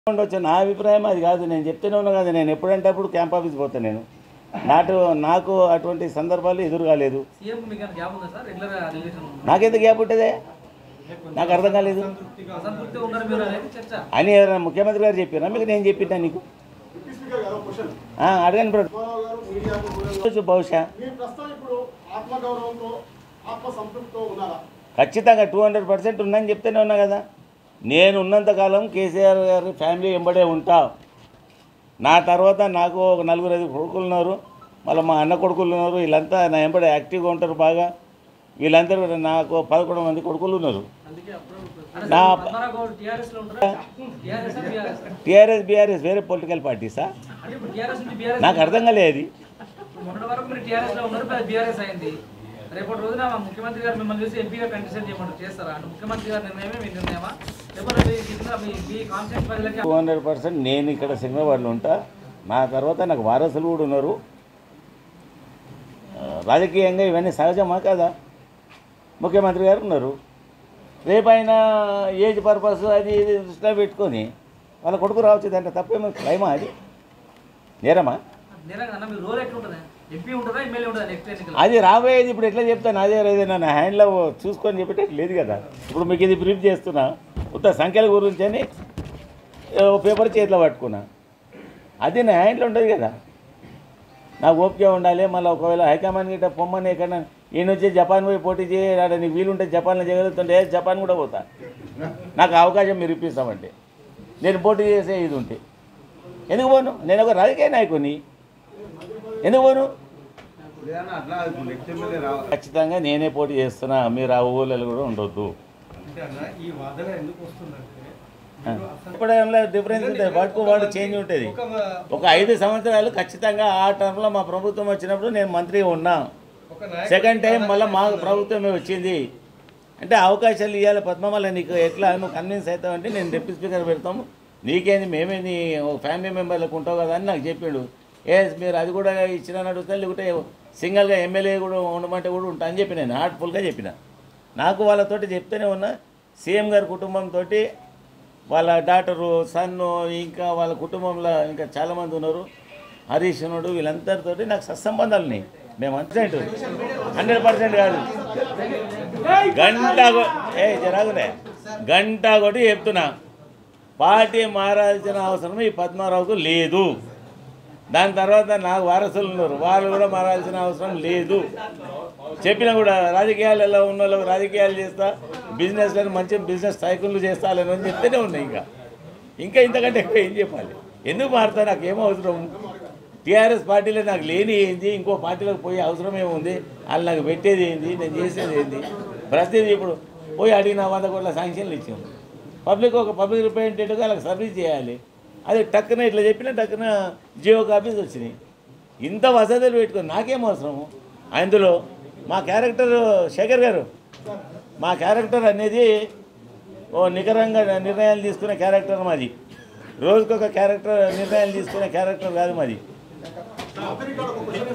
ఉండొచ్చు నా అభిప్రాయం అది కాదు నేను చెప్తూనే ఉన్నా కదా నేను ఎప్పుడంటే అప్పుడు క్యాంప్ ఆఫీస్ పోతాను నేను నాటు నాకు అటువంటి సందర్భాలు ఎదురు కాలేదు సీఎం మీకు ఏమైనా గ్యాప్ ఉందా సార్ రెగ్యులర్ రిలేషన్ నాకెంత గ్యాప్ ఉంటుందే నాకు అర్థం కాలేదు అసంతృప్తి ఉన్నారు మీరు అనేది చర్చ అని ఎవరైనా ముఖ్యమంత్రి గారు చెప్పారా మీకు నేను చెప్పినా నీకు ఆ, అడగండి బ్రో రామారావు గారు మీడియా ముందు చూసు బహుశా మీ ప్రస్తుతం ఇప్పుడు ఆత్మగౌరవంతో ఆత్మ సంతృప్తితో ఉన్నారా ఖచ్చితంగా టూ హండ్రెడ్ పర్సెంట్ ఉందని చెప్తూనే ఉన్నా కదా నేను ఉన్నంతకాలం కేసీఆర్ గారి ఫ్యామిలీ వెంబడే ఉంటా నా తర్వాత నాకు ఒక నలుగురు ఐదు కొడుకులు ఉన్నారు మళ్ళీ మా అన్న కొడుకులు ఉన్నారు వీళ్ళంతా నా వెంబడే యాక్టివ్గా ఉంటారు బాగా వీళ్ళందరూ కూడా నాకు పదకొండు మంది కొడుకులు ఉన్నారు అందుకే అప్పుడు నా పద్మనాభ గౌడ్ టీఆర్ఎస్ లో ఉంటారా టీఆర్ఎస్ బీఆర్ఎస్ టీఆర్ఎస్ బీఆర్ఎస్ వేరే పొలిటికల్ పార్టీసా అంటే ఇప్పుడు టీఆర్ఎస్ నుంచి బీఆర్ఎస్ నాకు అర్థం కాలేదు మొన్నటి వరకు మీరు టీఆర్ఎస్ లో ఉన్నారు ఇప్పుడు బీఆర్ఎస్ అయింది రేపటి రోజున మా ముఖ్యమంత్రి గారు మిమ్మల్ని చూసి ఎంపీగా కంటెస్టెంట్ చేయమంటారు చేస్తారా అంటే ముఖ్యమంత్రి గారి నిర్ణయమే మీ నిర్ణయమా లేకపోతే మీ కింద మీ మీ కాన్స్టిట్యూట్ ప్రజలకి టూ హండ్రెడ్ పర్సెంట్ నేను ఇక్కడ సికింద్రాబాద్లో ఉంటా నా తర్వాత నాకు వారసులు కూడా ఉన్నారు ఆ, రాజకీయంగా ఇవన్నీ సహజమా కదా ముఖ్యమంత్రి గారు ఉన్నారు రేపైనా ఏజ్ పర్పస్ అది ఇది దృష్టిలో పెట్టుకొని వాళ్ళ కొడుకు రావచ్చు దాంట్లో తప్పేమో క్లైమా అది నేరమా నిజంగా అన్న మీ రోల్ ఎట్లుంటుంది ఎంపీ ఉంటుందా ఎమ్మెల్యే ఉంటుందా నెక్స్ట్ ఎన్నికలు అది రాబోయేది ఇప్పుడు ఎట్లా చెప్తాను అదే ఏదైనా నా హ్యాండ్లో చూసుకొని చెప్పేటట్టు లేదు కదా ఇప్పుడు మీకు ఇది బ్రీఫ్ చేస్తున్నా ఉత్త సంఖ్యల గురించి అని ఏ, ఓ పేపర్ చేతిలో పట్టుకున్నా అది నా హ్యాండ్లో ఉంటుంది కదా నాకు ఓపిక ఉండాలి మళ్ళీ ఒకవేళ హైకమాండ్ గిట్ట పొమ్మని ఎక్కడ ఈయన వచ్చి జపాన్ పోయి పోటీ చేయడా నీకు వీలుంటే జపాన్లో చేయగలుగుతుంటే ఏ జపాన్ కూడా పోతా నాకు అవకాశం మీరు ఇప్పిస్తామంటే నేను పోటీ చేసే ఇది ఉంటే ఎందుకు పోను నేను ఒక రాజకీయ నాయకుని ఎందుకు పోను లేదన్నా అట్లా ఇప్పుడు నెక్స్ట్ ఎమ్మెల్యే రా ఖచ్చితంగా నేనే పోటీ చేస్తున్నా మీరు ఆ ఊళ్ళలో కూడా ఉండొద్దు అంటే అన్న ఈ వాదన ఎందుకు వస్తుందంటే చెప్పడంలో డిఫరెన్స్ ఉంటుంది వాడుకో వాడు చేంజ్ ఉంటుంది ఒక ఒక ఐదు సంవత్సరాలు ఖచ్చితంగా ఆ టర్మ్లో మా ప్రభుత్వం వచ్చినప్పుడు నేను మంత్రిగా ఉన్నా ఒక నాయకుడు సెకండ్ టైం మళ్ళీ మా ప్రభుత్వమే వచ్చింది అంటే అవకాశాలు ఇవ్వాలి పద్మమల్ల నీకు ఎట్లా నువ్వు కన్విన్స్ అవుతావంటే నేను డిప్యూటీ స్పీకర్ పెడతాము నీకేంది మేమేంది ఒక ఫ్యామిలీ మెంబర్లకు ఉంటావు కదా అని నాకు చెప్పిండు ఏ మీరు అది కూడా ఇచ్చిన అడుగుతా లేకుంటే సింగిల్గా ఎమ్మెల్యే కూడా ఉండమంటే కూడా ఉంటా అని చెప్పి నేను హార్ట్ఫుల్గా చెప్పిన నాకు వాళ్ళతోటి చెప్తూనే ఉన్నా సీఎం గారి కుటుంబంతో వాళ్ళ డాటరు సన్ను ఇంకా వాళ్ళ కుటుంబంలో ఇంకా చాలామంది ఉన్నారు హరీష్ ఉన్నాడు వీళ్ళందరితోటి నాకు సత్సంబంధాలు ఉన్నాయి మేము అంతే హండ్రెడ్ పర్సెంట్ కాదు గంట కొ- ఏ జరాగునే గంట కొట్టి చెప్తున్నా పార్టీ మారాల్సిన అవసరం ఈ పద్మారావుకు లేదు దాని తర్వాత నాకు వారసులు ఉన్నారు వాళ్ళు కూడా మారాల్సిన అవసరం లేదు చెప్పినా కూడా రాజకీయాలలో ఉన్న వాళ్ళకు రాజకీయాలు చేస్తా బిజినెస్లను మంచి బిజినెస్ సైకిళ్ళు చేస్తాలని అని చెప్తేనే ఉన్నాయి ఇంకా ఇంకా ఇంతకంటే ఎక్కువ ఏం చెప్పాలి ఎందుకు మారుతా నాకు ఏమో అవసరం టీఆర్ఎస్ పార్టీలో నాకు లేని ఏంది ఇంకో పార్టీలోకి పోయే అవసరం ఏముంది వాళ్ళు నాకు పెట్టేది ఏంది నేను చేసేది ఏంది ప్రతిదీ ఇప్పుడు పోయి అడిగిన వంద కోట్ల శాంక్షన్లు ఇచ్చాం పబ్లిక్ ఒక పబ్లిక్ రిప్రజెంటేటివ్గా వాళ్ళకి సర్వీస్ చేయాలి అది టక్కున ఇట్లా చెప్పిన టక్కున జియో కాపీస్ వచ్చినాయి ఇంత వసతులు పెట్టుకొని నాకేం అవసరము అందులో మా క్యారెక్టర్ శేఖర్ గారు మా క్యారెక్టర్ అనేది ఓ నికరంగా నిర్ణయాలు తీసుకునే క్యారెక్టర్ మాది రోజుకొక క్యారెక్టర్ నిర్ణయాలు తీసుకునే క్యారెక్టర్ కాదు మాది ఆఖరి కాడ ఒక క్వశ్చన్